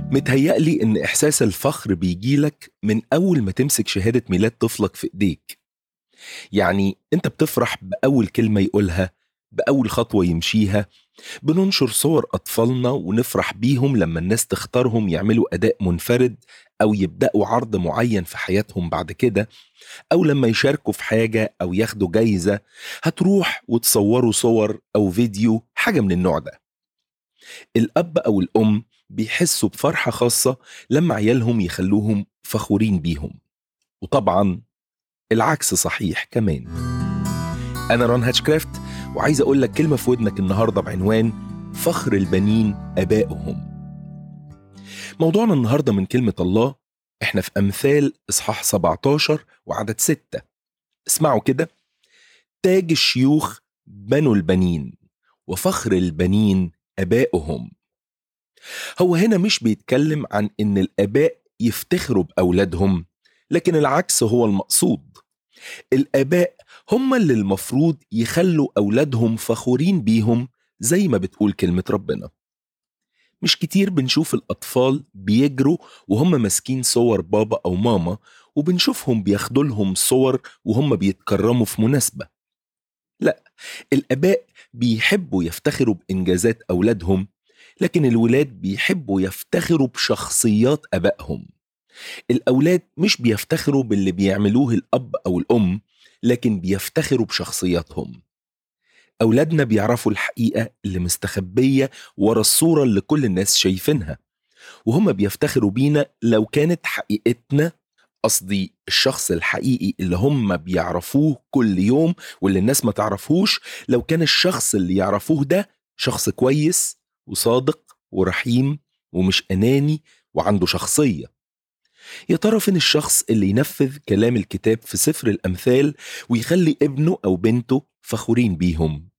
متهيألي إن إحساس الفخر بيجيلك من أول ما تمسك شهادة ميلاد طفلك في إيديك يعني أنت بتفرح بأول كلمة يقولها بأول خطوة يمشيها بننشر صور أطفالنا ونفرح بيهم لما الناس تختارهم يعملوا أداء منفرد أو يبدأوا عرض معين في حياتهم بعد كده أو لما يشاركوا في حاجة أو ياخدوا جايزة هتروح وتصوروا صور أو فيديو حاجة من النوع ده الأب أو الأم بيحسوا بفرحة خاصة لما عيالهم يخلوهم فخورين بيهم وطبعا العكس صحيح كمان أنا ران هاتشكرافت وعايز أقول لك كلمة في ودنك النهاردة بعنوان فخر البنين أبائهم موضوعنا النهاردة من كلمة الله احنا في أمثال إصحاح 17 وعدد 6 اسمعوا كده تاج الشيوخ بنو البنين وفخر البنين أبائهم هو هنا مش بيتكلم عن إن الآباء يفتخروا بأولادهم لكن العكس هو المقصود الآباء هم اللي المفروض يخلوا أولادهم فخورين بيهم زي ما بتقول كلمة ربنا مش كتير بنشوف الأطفال بيجروا وهم ماسكين صور بابا أو ماما وبنشوفهم بياخدوا لهم صور وهم بيتكرموا في مناسبة لا الآباء بيحبوا يفتخروا بإنجازات أولادهم لكن الولاد بيحبوا يفتخروا بشخصيات أبائهم الأولاد مش بيفتخروا باللي بيعملوه الأب أو الأم لكن بيفتخروا بشخصياتهم أولادنا بيعرفوا الحقيقة اللي مستخبية ورا الصورة اللي كل الناس شايفينها وهم بيفتخروا بينا لو كانت حقيقتنا قصدي الشخص الحقيقي اللي هم بيعرفوه كل يوم واللي الناس ما تعرفوش لو كان الشخص اللي يعرفوه ده شخص كويس وصادق ورحيم ومش أناني وعنده شخصية يا ترى فين الشخص اللي ينفذ كلام الكتاب في سفر الأمثال ويخلي ابنه أو بنته فخورين بيهم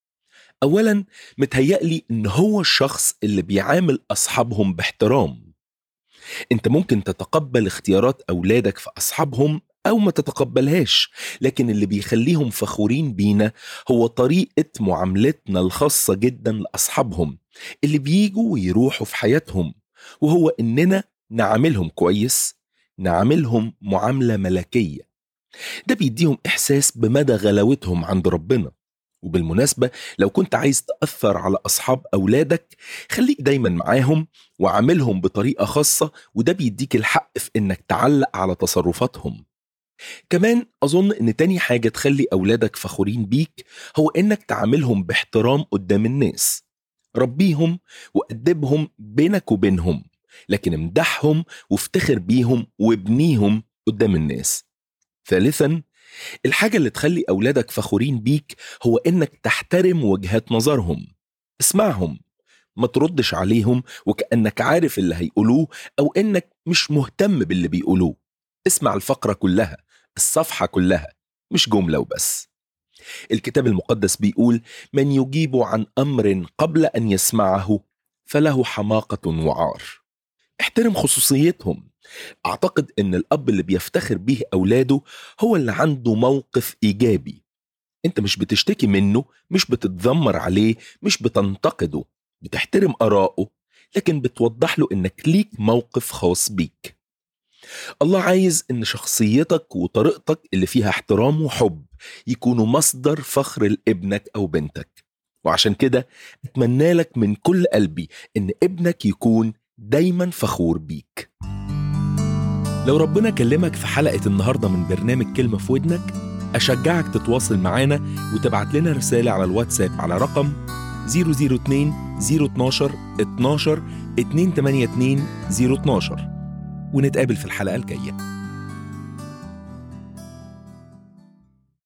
أولا متهيألي إن هو الشخص اللي بيعامل أصحابهم باحترام أنت ممكن تتقبل اختيارات أولادك في أصحابهم أو ما تتقبلهاش لكن اللي بيخليهم فخورين بينا هو طريقة معاملتنا الخاصة جدا لأصحابهم اللي بيجوا ويروحوا في حياتهم وهو إننا نعاملهم كويس نعاملهم معاملة ملكية ده بيديهم إحساس بمدى غلاوتهم عند ربنا وبالمناسبة لو كنت عايز تأثر على أصحاب أولادك خليك دايما معاهم وعاملهم بطريقة خاصة وده بيديك الحق في إنك تعلق على تصرفاتهم كمان أظن إن تاني حاجة تخلي أولادك فخورين بيك هو إنك تعاملهم باحترام قدام الناس ربيهم وأدبهم بينك وبينهم لكن امدحهم وافتخر بيهم وابنيهم قدام الناس ثالثا الحاجة اللي تخلي أولادك فخورين بيك هو إنك تحترم وجهات نظرهم اسمعهم ما تردش عليهم وكأنك عارف اللي هيقولوه أو إنك مش مهتم باللي بيقولوه اسمع الفقرة كلها الصفحة كلها مش جملة وبس الكتاب المقدس بيقول من يجيب عن أمر قبل أن يسمعه فله حماقة وعار احترم خصوصيتهم أعتقد أن الأب اللي بيفتخر بيه أولاده هو اللي عنده موقف إيجابي أنت مش بتشتكي منه مش بتتذمر عليه مش بتنتقده بتحترم آراءه لكن بتوضح له إنك ليك موقف خاص بيك الله عايز إن شخصيتك وطريقتك اللي فيها احترام وحب يكونوا مصدر فخر لابنك أو بنتك وعشان كده أتمنى لك من كل قلبي إن ابنك يكون دايما فخور بيك لو ربنا كلمك في حلقة النهاردة من برنامج كلمة في ودنك أشجعك تتواصل معانا وتبعت لنا رسالة على الواتساب على رقم 002 012 12 282 012 ونتقابل في الحلقة الجاية